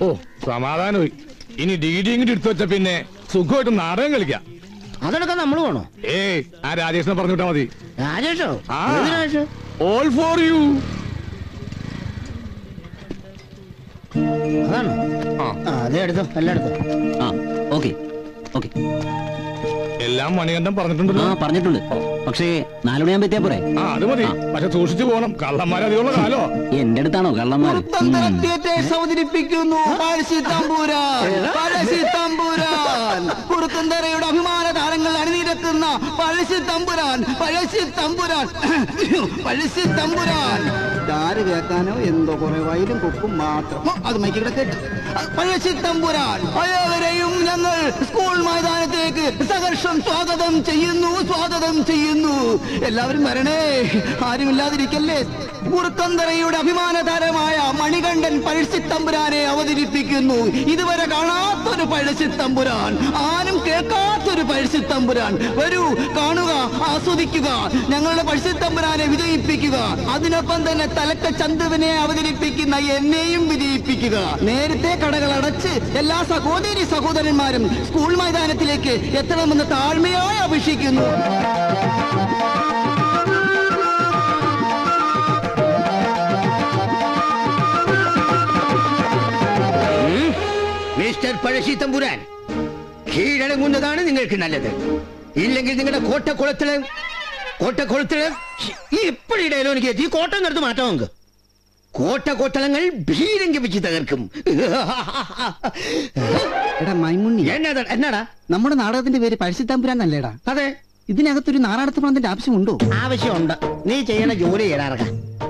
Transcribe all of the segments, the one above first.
ഓ സമാധാനമായി ഇനി D D ഇങ്ങോട്ട് എടുത്തു വെച്ച പിന്നെ സുഖമായിട്ട് നാടകം കളിക്കാം അതെടുക്കാൻ നമ്മൾ വേണോ ഏയ് ആ രാജേഷിനെ പറഞ്ഞു വിട്ടാ മതി രാജേഷോ ആ. ഏത് രാജേഷ് ഓൾ ഫോർ യു അതാണോ ആ ആ അതെ എടുത്തോ എല്ലാം എടുത്തോ ആ ഓക്കെ ഓക്കെ എല്ലാം മണികണ്ഠൻ ആ പറഞ്ഞിട്ടുണ്ടല്ലോ പറഞ്ഞിട്ടുണ്ട് പക്ഷേ നാലുമണിയാൻ പറ്റിയാ പോരെ ആ അത് മതി പക്ഷെ സൂക്ഷിച്ചു പോകണം കള്ളന്മാരധികമുള്ള കാലോ എന്റെ അടുത്താണോ കള്ളന്മാർ പുറത്തന്തരം തിയേറ്റേഴ്സ് അവതരിപ്പിക്കുന്നു പഴശ്ശി തമ്പൂരാൻ പഴശ്ശി തമ്പൂരാൻ കുറുക്കന്തരയുടെ അഭിമാന താരങ്ങൾ അണിനിരക്കുന്ന പഴശ്ശി തമ്പുരാൻ പഴശ്ശി തമ്പുരാൻ പഴശ്ശി തമ്പുരാൻ ആര് കേൾക്കാനോ എന്തോ കുറെ വയലും കൊക്കും മാത്രം ഹോ, അത് മൈക്കിടെ കേട്ട് പഴശ്ശി തമ്പുരാൻ പഴയവരെയും ഞങ്ങൾ സ്കൂൾ മൈതാനത്തേക്ക് സഹർഷം സ്വാഗതം ചെയ്യുന്നു സ്വാഗതം ചെയ്യുന്നു എല്ലാവരും വരണേ ആരുമില്ലാതിരിക്കല്ലേ കുറുക്കന്തറയുടെ അഭിമാന താരമായ മണികണ്ഠൻ പഴശ്ശിത്തമ്പുരാനെ അവതരിപ്പിക്കുന്നു ഇതുവരെ കാണാത്തൊരു പഴശ്ശിത്തമ്പുരാൻ ആരും കേൾക്കാത്തൊരു പഴശ്ശിത്തമ്പുരാൻ വരൂ കാണുക ആസ്വദിക്കുക ഞങ്ങളുടെ പഴശ്ശിത്തമ്പുരാനെ വിജയിപ്പിക്കുക അതിനൊപ്പം തന്നെ തലക്ക ചന്തുവിനെ അവതരിപ്പിക്കുന്ന എന്നെയും വിജയിപ്പിക്കുക നേരത്തെ കടകൾ അടച്ച് എല്ലാ സഹോദരി സഹോദരന്മാരും സ്കൂൾ മൈതാനത്തിലേക്ക് എത്തണമെന്ന് താഴ്മയായി അപേക്ഷിക്കുന്നു മിസ്റ്റർ പഴശ്ശി തമ്പുരാൻ കീഴടങ്ങുന്നതാണ് നിങ്ങൾക്ക് നല്ലത് ഇല്ലെങ്കിൽ നിങ്ങളുടെ കോട്ടക്കുളത്തില് കോട്ടക്കുളത്തില് ഇപ്പഴി ഡയലോഗ് എത്തി കോട്ട നടത്ത് മാറ്റാം നമുക്ക് കോട്ടക്കൊത്തളങ്ങൾ ഭീരങ്കിപ്പിച്ച് തകർക്കും എടാ മൈമുണ്ണി എന്നാ എന്നാടാ നമ്മുടെ നാടകത്തിന്റെ പേര് പഴശ്ശിത്തമ്പുരാൻ നല്ലേടാ അതെ ഇതിനകത്തൊരു നാറാടത്ത് പണത്തിന്റെ ആവശ്യമുണ്ടോ ആവശ്യമുണ്ട് നീ ചെയ്യണ ജോലി ചെയ്യടാർക്ക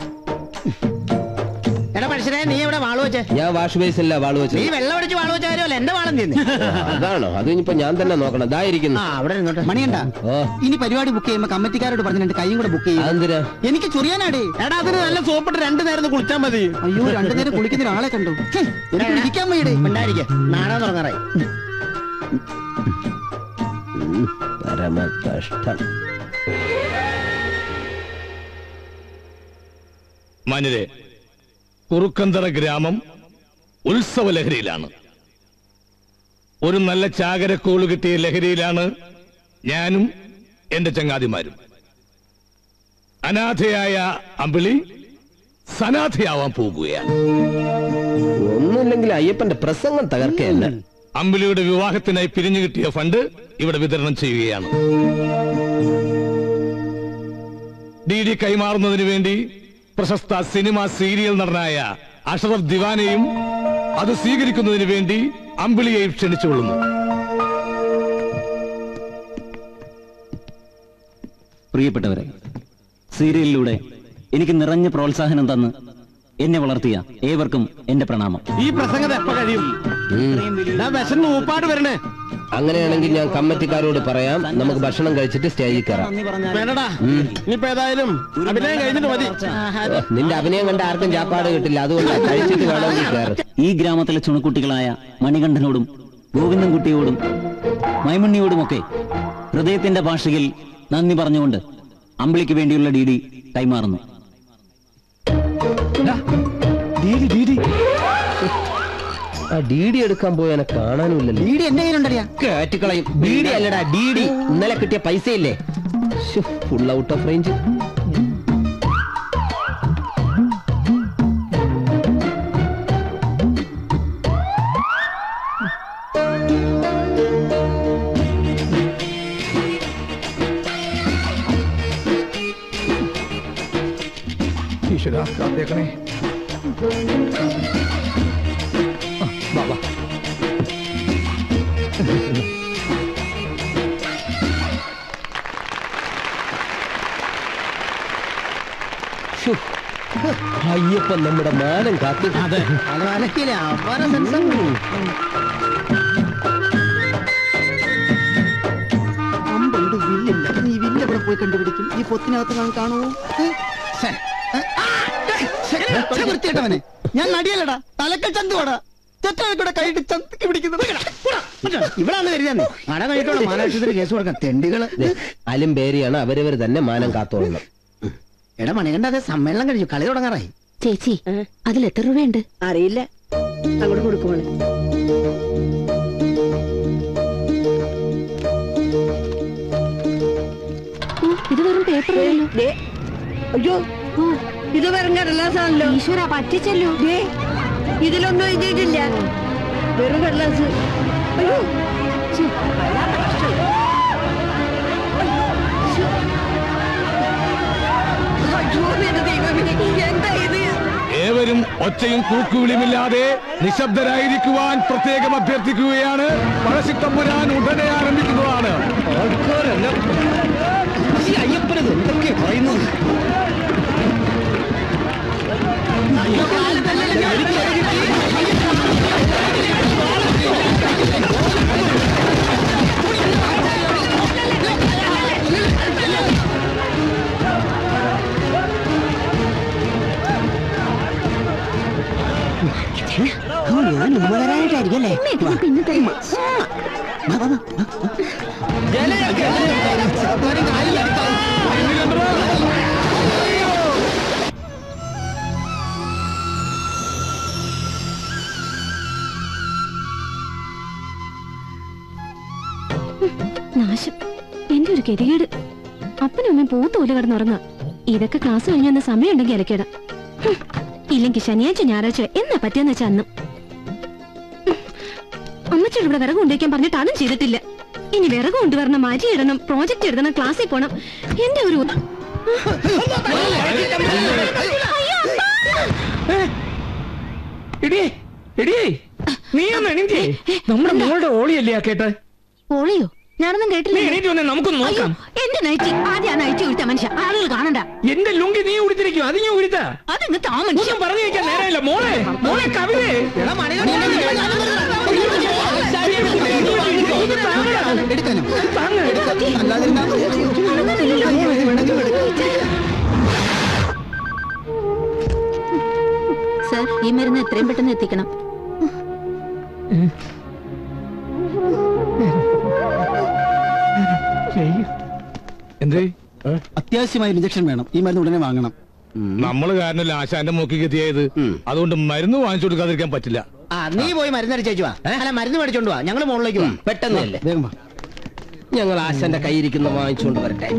എടാ പഴശ്ശിനെ നീ എവിടെ വാളു വെച്ചേ ഞാൻ വാഷ് ബേസില്ല വാള് നീ വെച്ചത് വെള്ളം അടിച്ച് വാളു വെച്ച കാര്യമല്ല എന്റെ വാളം തിന്ന് അതാണോ അത് ഇനിയിപ്പോ ഞാൻ തന്നെ നോക്കണം ഇതായിരിക്കുന്നു ആ അവിടെ ഇരുന്നോട്ടെ മണിയണ്ട ഓ ഇനി പരിപാടി ബുക്ക് ചെയ്യുമ്പോ കമ്മിറ്റിക്കാരോട് പറഞ്ഞ് രണ്ട് കൈയും കൂടെ ബുക്ക് ചെയ്യും അതെന്തിനാ എനിക്ക് ചൊറിയാനാടേ എടാ അതിന് നല്ല സോപ്പിട്ട് രണ്ടു നേരം കുളിച്ചാൽ മതി അയ്യോ രണ്ടുനേരം കുളിക്കുന്ന ഒരാളെ കണ്ടു ഛെ, എനിക്ക് ഇരിക്കാൻ വയ്യടേ ഉണ്ടായിരിക്കെ നാടകം തുടങ്ങാറായി പരമ കഷ്ടം മാന്യരെ കുറുക്കന്തറ ഗ്രാമം ഉത്സവ ലഹരിയിലാണ് ഒരു നല്ല ചാകരക്കോള് കിട്ടിയ ലഹരിയിലാണ് ഞാനും എന്റെ ചങ്ങാതിമാരും അനാഥയായ അമ്പിളി സനാഥയാവാൻ പോകുകയാണ് ഒന്നുമില്ലെങ്കിൽ അയ്യപ്പന്റെ പ്രസംഗം തകർക്കയല്ല അമ്പിളിയുടെ വിവാഹത്തിനായി പിരിഞ്ഞു കിട്ടിയ ഫണ്ട് ഇവിടെ വിതരണം ചെയ്യുകയാണ് ഡി ഡി കൈമാറുന്നതിന് വേണ്ടി പ്രശസ്ത സിനിമ സീരിയൽ നടനായ അഷറഫ് ദിവാനെയും അത് സ്വീകരിക്കുന്നതിന് വേണ്ടി അമ്പിളിയെയും ക്ഷണിച്ചുകൊള്ളുന്നു പ്രിയപ്പെട്ടവരെ സീരിയലിലൂടെ എനിക്ക് നിറഞ്ഞ പ്രോത്സാഹനം തന്ന് എന്നെ വളർത്തിയ ഏവർക്കും എന്റെ പ്രണാമം ഈ പ്രസംഗം എപ്പ കഴിയും വിശന്ന് ഊപ്പാട് വരണേ അങ്ങനെയാണെങ്കിൽ ഞാൻ കമ്മിറ്റിക്കാരോട് പറയാം നമുക്ക് ഭക്ഷണം കഴിച്ചിട്ട് സ്റ്റേജിൽ കയറാം വേണ്ടടാ ഇനിയിപ്പോ ഏതായാലും അഭിനയം കഴിഞ്ഞിട്ട് മതി ഓ, നിന്റെ അഭിനയം കണ്ട ആർക്കും ചാപ്പാട് കിട്ടില്ല അതുകൊണ്ട് കഴിച്ചിട്ട് വേണമെങ്കിൽ കയറും ഈ ഗ്രാമത്തിലെ ചുണക്കുട്ടികളായ മണികണ്ഠനോടും ഗോവിന്ദൻകുട്ടിയോടും മൈമണ്ണിയോടുമൊക്കെ ഹൃദയത്തിന്റെ ഭാഷയിൽ നന്ദി പറഞ്ഞുകൊണ്ട് അമ്പിളിക്ക് വേണ്ടിയുള്ള ഡി ഡി കൈമാറുന്നു ആ ഡി ഡി എടുക്കാൻ പോയനെ കാണാനുമില്ലല്ലോ വീട് എന്റെ കയ്യിലുണ്ടറിയാ കേറ്റുകളയും ഡി ഡി അല്ലടാ ഡി ഡി ഇന്നലെ കിട്ടിയ പൈസയില്ലേ ഫുൾ ഔട്ട് ഓഫ് റേഞ്ച് ഈശ്വര കാത്തേക്കണേ അയ്യപ്പൻ നമ്മുടെ മാനം കാത്തു അതെ അത് അലക്കിയില്ലേ അപാര സെൻസം അമ്പുണ്ട് വില്ലില്ല നീ വില്ല് എവിടെ പോയി കണ്ടുപിടിക്കും ഈ പൊത്തിനകത്ത് ഞാൻ കാണുമോ ഏ? ശ്ശെ. ഏ? ആ! ശ്ശെ. ശ്ശെ, വൃത്തികെട്ടവനെ ഞാൻ നടിയല്ലടാ തലക്കൽ ചന്തുവാടാ ചെറ്റവിടെ കൈയിട്ട് ചന്തക്ക് പിടിക്കുന്നത് ഇവിടാണ് കരുതാന്ന് നട കഴിഞ്ഞിട്ടുള്ള മഹാരാഷ്ട്രത്തിൽ കേസ് കൊടുക്കാം തെണ്ടികള് അലും പേരിയാണ് അവരവർ തന്നെ മാനം കാത്തോളണം എടാ മണികണ്ട അതെ സമ്മേളനം കഴിച്ചു കളി തുടങ്ങാറായി ചേച്ചി അതിൽ എത്ര രൂപയുണ്ട് അറിയില്ല അങ്ങോട്ട് കൊടുക്കുമോളെ ഇത് വെറും പേപ്പർ ദേ, അയ്യോ ഇത് വെറും കടലാസാണല്ലോ ഈശ്വര പറ്റിച്ചല്ലോ ദേ, ഇതിലൊന്നും എഴുതിയിട്ടില്ല വെറും കടലാസ് അയ്യോ ഛെ, വല്ലാത്ത കഷ്ടം. ശ്ശോ. അയ്യോ, എന്റെ ദൈവമേ, എന്താ ഇത് ഏവരും ഒച്ചയും കൂക്കുവിളിയുമില്ലാതെ നിശബ്ദരായിരിക്കുവാൻ പ്രത്യേകം അഭ്യർത്ഥിക്കുകയാണ് പഴശിത്തമ്പുരാൻ ഉടനെ ആരംഭിക്കുന്നതാണ് ഈ അയ്യപ്പനത് എന്തൊക്കെ പറയുന്നത് ഞാൻ ഉമ്മതരായിട്ടായിരിക്കും അല്ലേ പിന്നെ തരും നാശം എന്റെ ഒരു ഗതികേട് അപ്പനും അമ്മയും പൂത്തോല് കിടന്നുറങ്ങുക ഇതൊക്കെ ക്ലാസ് കഴിഞ്ഞ സമയം ഉണ്ടെങ്കിൽ ഇലക്കിടാം ഇല്ലെങ്കിൽ ശനിയാഴ്ച ഞായറാഴ്ച എന്നാ പറ്റിയെന്ന് വെച്ചാ അന്നും ഹും. അമ്മച്ചിയോട് ഇവിടെ വിറക് കൊണ്ടുവയ്ക്കാൻ പറഞ്ഞിട്ട് അതും ചെയ്തിട്ടില്ല ഇനി വിറക് കൊണ്ടുവരണം മാറ്റി ഇടണം പ്രോജക്റ്റ് എഴുതണം ക്ലാസ്സിൽ പോണം എന്റെ ഒരു എടി എടി നീ ഒന്ന് എണീറ്റേ നമ്മുടെ മോളുടെ ഓളിയല്ലേ ആ കേട്ട് ഓളിയോ ഞാനൊന്നും നീ കേട്ടില്ല എണീറ്റ് വന്നേ നമുക്കൊന്ന് അയ്യോ നോക്കാം എന്റെ നൈറ്റി ആദ്യം ആ നൈറ്റി ഉടുത്ത മനുഷ്യ ആളുകൾ കാണണ്ട എന്റെ ലുങ്കി നീ ഉടുത്തിരിക്കും അത് നീ ഉടുത്ത അതങ്ങ് താ മനുഷ്യ ഒന്നും പറഞ്ഞു വെക്കാൻ നേരമില്ല മോളെ മോളെ കവിതേ എടുക്കാനോ താങ്ങ്. അല്ലാതിരുന്നാ വേണമെങ്കിൽ എടുക്കാം സർ ഈ മരുന്ന് എത്രയും പെട്ടെന്ന് എത്തിക്കണം എന്തേ അത്യാവശ്യമായ ഇഞ്ചക്ഷൻ വേണം ഈ മരുന്ന് ഉടനെ വാങ്ങണം നമ്മള് കാരണമല്ല ആശാന്റെ മൂക്കിൽ എത്തിയത് അതുകൊണ്ട് മരുന്ന് വാങ്ങിച്ചു കൊടുക്കാതിരിക്കാൻ പറ്റില്ല ആ നീ പോയി മരുന്നടിച്ചേച്ചു വാ അല്ല മരുന്ന് മേടിച്ചോണ്ട് വാ ഞങ്ങള് മുകളിലേക്ക് വാ പെട്ടെന്നല്ലേ വേഗം വാ ഞങ്ങൾ ആശാന്റെ കയ്യിരിക്കുന്ന വാങ്ങിച്ചുകൊണ്ട് വരട്ടെ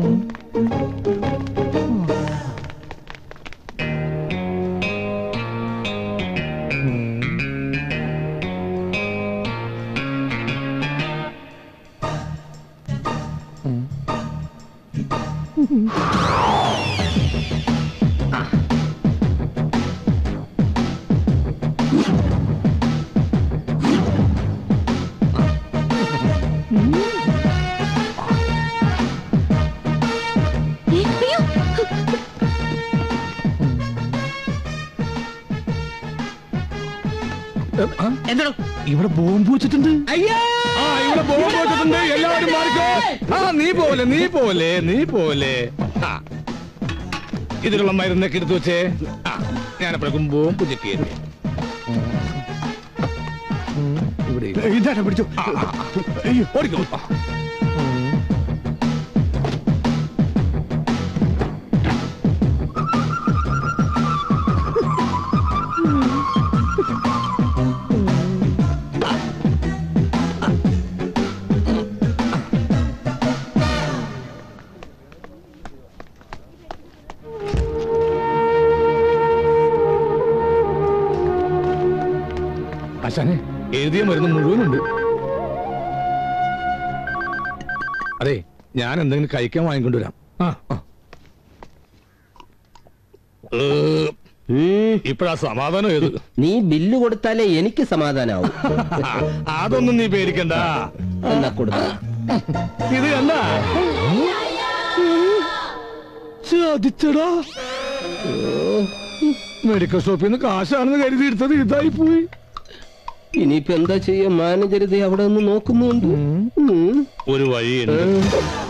ഏ, അയ്യോ എന്താണോ ഇവിടെ ബോംബ് വെച്ചിട്ടുണ്ട് ആ ഇവിടെ ബോംബ് വെച്ചിട്ടുണ്ട് എല്ലാവരും മാറിക്കോ ആ നീ പോലെ നീ പോലെ നീ പോലെ ആ ഇതിലുള്ള മരുന്നൊക്കെ എടുത്തു വെച്ചേ ആ ഞാനപ്പോഴേക്കും ബോംബ് ചെക്ക് ചെയ്തേ ഇവിടെ ഇതാ പിടിച്ചു ഓടിക്കോ ആ. ആശാനെ എഴുതിയ മരുന്ന് മുഴുവനുണ്ട് അതെ ഞാൻ എന്തെങ്കിലും കഴിക്കാൻ വാങ്ങിക്കൊണ്ടുവരാം ആ ആ. ഏ, ഇപ്പഴാ സമാധാനം ഏത് നീ ബില്ല് കൊടുത്താലേ എനിക്ക് സമാധാനാവും അതൊന്നും നീ പേടിക്കണ്ട എന്നാ കൊടുത്ത ഇത് കണ്ട ചതിച്ചടാ മെഡിക്കൽ ഷോപ്പിൽ നിന്ന് കാശാണെന്ന് കരുതി എടുത്തത് ഇതായി പോയി ഇനിയിപ്പോ എന്താ ചെയ്യാ മാനേജർ ഇത് അവിടെ നിന്ന് നോക്കുന്നുണ്ട് ഉം. ഒരു വഴിയുണ്ട്